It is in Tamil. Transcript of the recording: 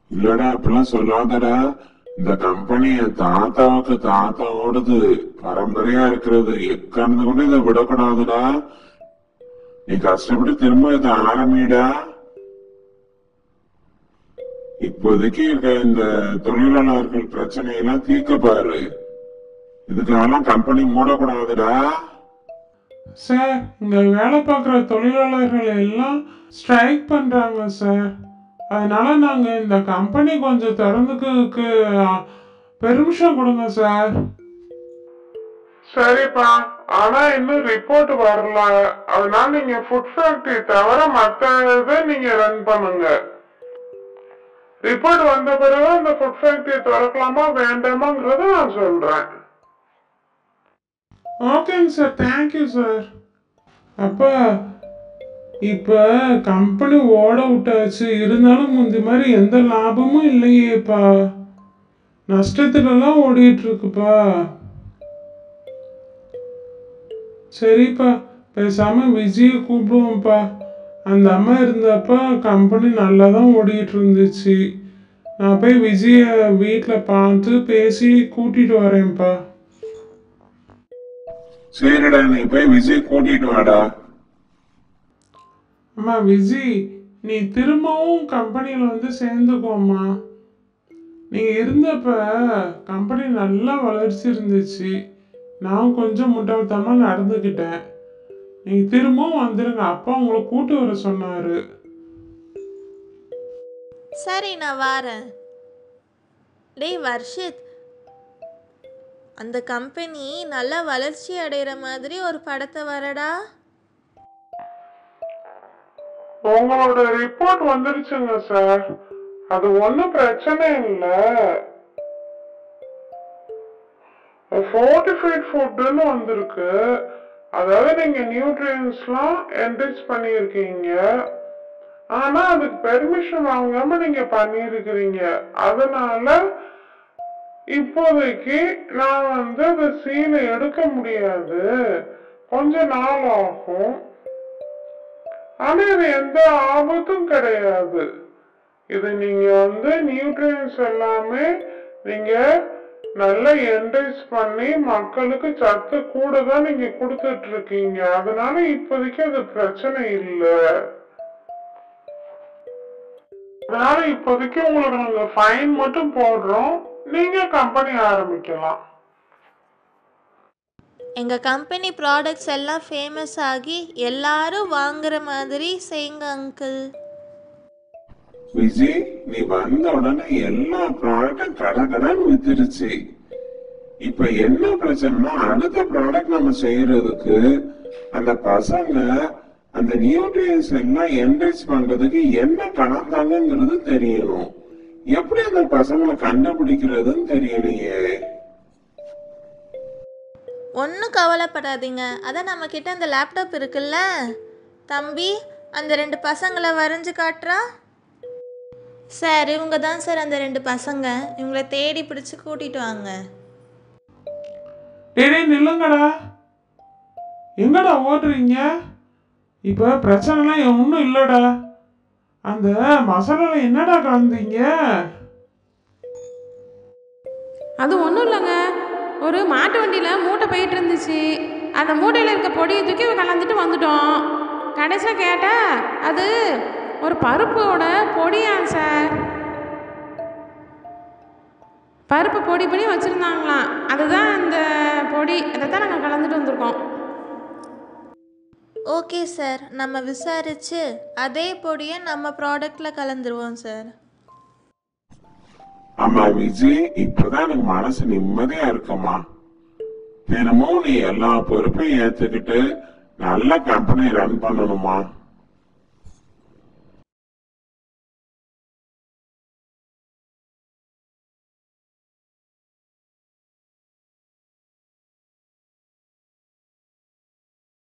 இல்லடா அப்படிலாம் சொல்லாதடா இந்த கம்பெனி என் தாத்தாவுக்கு தாத்தாவோடது பரம்பரையா இருக்கிறது எக்காரணத்தை கொண்டு இதை விடக்கூடாதுடா நீ கஷ்டப்பட்டு திரும்ப இதை ஆரம்பிடா இப்போதைக்கு இருக்க இந்த தொழிலாளர்கள் பிரச்சனையெல்லாம் தீர்க்க பாரு இதுக்கெல்லாம் கம்பெனி மூடக்கூடாதுடா சார் இங்க வேலை பார்க்குற தொழிலாளர்கள் எல்லாம் ஸ்ட்ரைக் பண்றாங்க சார் அதனால நாங்க இந்த கம்பெனி கொஞ்சம் திறந்துக்கு பெர்மிஷன் கொடுங்க சார் சரிப்பா ஆனா இன்னும் ரிப்போர்ட் வரல அதனால நீங்க ஃபுட் ஃபேக்டரி தவிர மத்த இதை நீங்க ரன் பண்ணுங்க ரிப்போர்ட் வந்த பிறகு அந்த ஃபுட் ஃபேக்டரி திறக்கலாமா வேண்டாமாங்கிறத நான் சொல்றேன் ஓகேங்க சார் தேங்க்யூ சார் அப்பா இப்போ கம்பெனி ஓட விட்டாச்சு இருந்தாலும் முந்தி மாதிரி எந்த லாபமும் இல்லையேப்பா நஷ்டத்துலலாம் ஓடிட்டு இருக்குப்பா சரிப்பா பேசாம விஜயை கூப்பிடுவோம்ப்பா அந்த அம்மா இருந்தப்ப கம்பெனி நல்லா தான் ஓடிட்டு இருந்துச்சு நான் போய் விஜய வீட்டில் பார்த்து பேசி கூட்டிட்டு வரேன்ப்பா சரிடா நீ போய் விஜய் கூட்டிட்டு வாடா அம்மா விஜி நீ திரும்பவும் கம்பெனியில் வந்து சேர்ந்துக்கோம்மா நீங்கள் இருந்தப்ப கம்பெனி நல்லா வளர்ச்சி இருந்துச்சு நான் கொஞ்சம் முட்டாள்தனமாக நடந்துக்கிட்டேன் நீங்கள் திரும்பவும் வந்துடுங்க அப்பா உங்களை கூட்டு வர சொன்னார் சரி நான் வாரேன் டேய் வர்ஷித் அந்த கம்பெனி நல்லா வளர்ச்சி அடைகிற மாதிரி ஒரு படத்தை வரடா உங்களோட ரிப்போர்ட் வந்துருச்சுங்க சார் அது ஒன்றும் பிரச்சனை இல்லை ஃபோர்ட்டிஃபைட் ஃபுட்டுன்னு வந்திருக்கு அதாவது நீங்க நியூட்ரியன்ஸ்லாம் என்ரிச் பண்ணியிருக்கீங்க ஆனா அதுக்கு பெர்மிஷன் வாங்காம நீங்க பண்ணியிருக்கிறீங்க அதனால இப்போதைக்கு நான் வந்து அந்த சீலை எடுக்க முடியாது கொஞ்ச நாள் ஆகும் ஆனா இது எந்த ஆபத்தும் கிடையாது இது நீங்க வந்து நியூட்ரியன்ஸ் எல்லாமே நீங்க நல்லா என்ரிச் பண்ணி மக்களுக்கு சத்து கூட தான் நீங்க கொடுத்துட்டு இருக்கீங்க அதனால இப்போதைக்கு அது பிரச்சனை இல்லை அதனால இப்போதைக்கு உங்களுக்கு நாங்க ஃபைன் மட்டும் போடுறோம் நீங்க கம்பெனி ஆரம்பிக்கலாம் எங்கள் கம்பெனி ப்ராடக்ட்ஸ் எல்லாம் ஃபேமஸ் ஆகி எல்லாரும் வாங்குற மாதிரி செய்யுங்க அங்கிள் விஜய் நீ வந்த உடனே எல்லா ப்ராடக்டும் கடை கடன் வித்துருச்சு இப்ப என்ன பிரச்சனைனா அடுத்த ப்ராடக்ட் நம்ம செய்யறதுக்கு அந்த பசங்க அந்த நியூட்ரியன்ஸ் எல்லாம் என்ரிச் பண்றதுக்கு என்ன கலந்தாங்கிறது தெரியணும் எப்படி அந்த பசங்களை கண்டுபிடிக்கிறதுன்னு தெரியலையே ஒன்றும் கவலைப்படாதீங்க அதான் நம்மக்கிட்ட அந்த லேப்டாப் இருக்குல்ல தம்பி அந்த ரெண்டு பசங்களை வரைஞ்சு காட்டுறா சார் இவங்க தான் சார் அந்த ரெண்டு பசங்க இவங்கள தேடி பிடிச்சி கூட்டிட்டு வாங்க டேய் நில்லுங்கடா எங்கடா ஓடுறீங்க இப்போ பிரச்சனைலாம் ஒன்றும் இல்லைடா அந்த மசாலால என்னடா கலந்தீங்க அது ஒன்றும் இல்லைங்க ஒரு மாட்டு வண்டியில் மூட்டை போயிட்டு இருந்துச்சு அந்த மூட்டையில் இருக்க பொடியை தூக்கி கலந்துட்டு வந்துட்டோம் கடைசியாக கேட்டால் அது ஒரு பருப்போட பொடியான் சார் பருப்பு பொடி பண்ணி வச்சுருந்தாங்களாம் அதுதான் அந்த பொடி அதை தான் நாங்கள் கலந்துட்டு வந்திருக்கோம் ஓகே சார் நம்ம விசாரிச்சு அதே பொடியை நம்ம ப்ராடக்டில் கலந்துருவோம் சார் ஆமா விஜய் இப்பதான் எனக்கு மனசு நிம்மதியா இருக்குமா தினமும் நீ எல்லா பொறுப்பையும் ஏத்துக்கிட்டு நல்ல கம்பெனி ரன் பண்ணணுமா